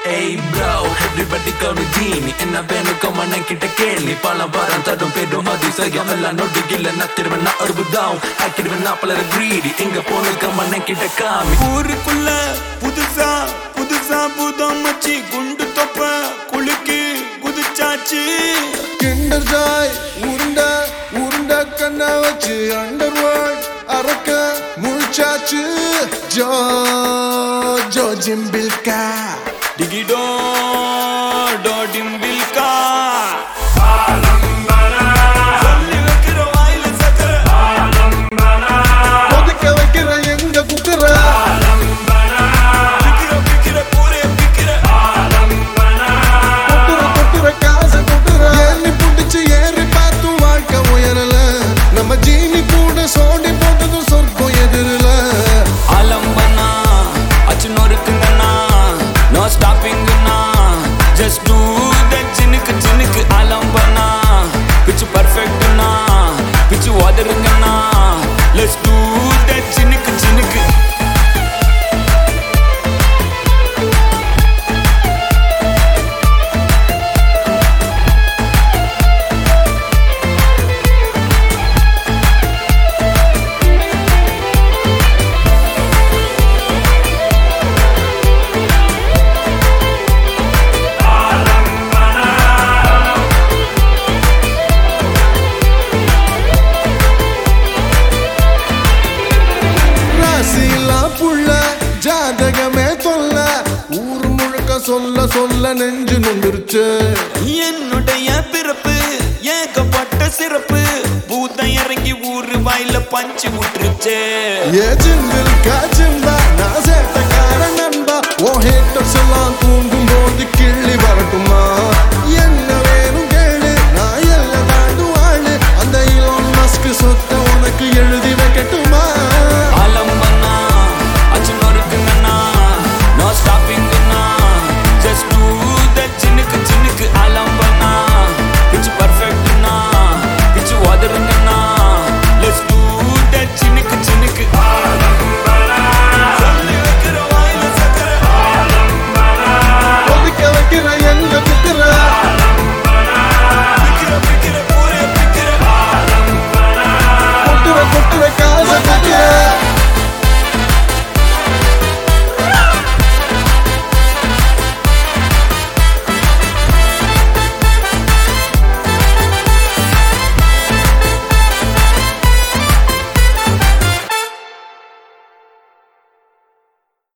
Hey bro, everybody call me Genie என்ன வேணும் கம்மன கிட்ட கேள்வி பல வாரம் தடும் பெரும் அதிசயம் எல்லாம் நொடியில் நத்திருவன் நான் அறுபதாம் ஆக்கிடுவேன் நான் பலர greedy எங்க போன கம்மன கிட்ட காமி ஊருக்குள்ள புதுசா புதுசா புதம் மச்சி குண்டு தொப்ப குலுக்கி குதிச்சாச்சு கிண்டர் ஜாய் உருண்ட உருண்ட கண்ண வச்சு அண்டர் வேர்ல்ட் அறக்க முழிச்சாச்சு ஜோ ஜோ ஜிம்பில்கா டிகிடோ டோடிம்பில்கா சொல்லி வைக்கிற வாயில சக்கரை கொதிக்க வைக்கிற எங்க குக்கர பிக்கிற பிக்கிற கூரைய பிக்கிற கொட்டுற கொட்டுற காசை கொட்டுற ஏறி புடிச்சு ஏறி பார்த்து வாழ்க்கை உயரல நம்ம ஜீனி கூட சோண்டி போட்டதும் சொர்க்கம் எதிரல ஆலம்பனா அச்சு நொறுக்குங்கண்ணா நோ ஸ்டாப்பிங்கண்ணா ஜஸ்ட் டூ தட் சின்னுக்கு சின்னுக்கு ஆலம்பனா பிச்சு பர்ஃபெக்ட்னா பிச்சு உதருங்கண்ணா லெட்ஸ் டூ தட் சின்னுக்கு சின்னுக்கு ராசிலா புள்ள ஜாதகமே தொல்ல ஊர் முழுக்க சொல்ல சொல்ல நெஞ்சு நொந்துருச்சு என்னுடைய பிறப்பு ஏகப்பட்ட சிறப்பு பூதம் இறங்கி ஊரு வாயில பஞ்சு விட்டுருச்சே ஏ ஜிம்பில் காஜிம்பா நான் சேட்டக்கார நண்பா ஓ ஹேட்டர்ஸ் எல்லாம் தூங்கும் போது கிள்ளி வரட்டுமா என்ன வேணும் கேளு நான் எல்லாம் தாண்டும் ஆளு அந்த இலோன் மஸ்க் சொத்த உனக்கு எழுதி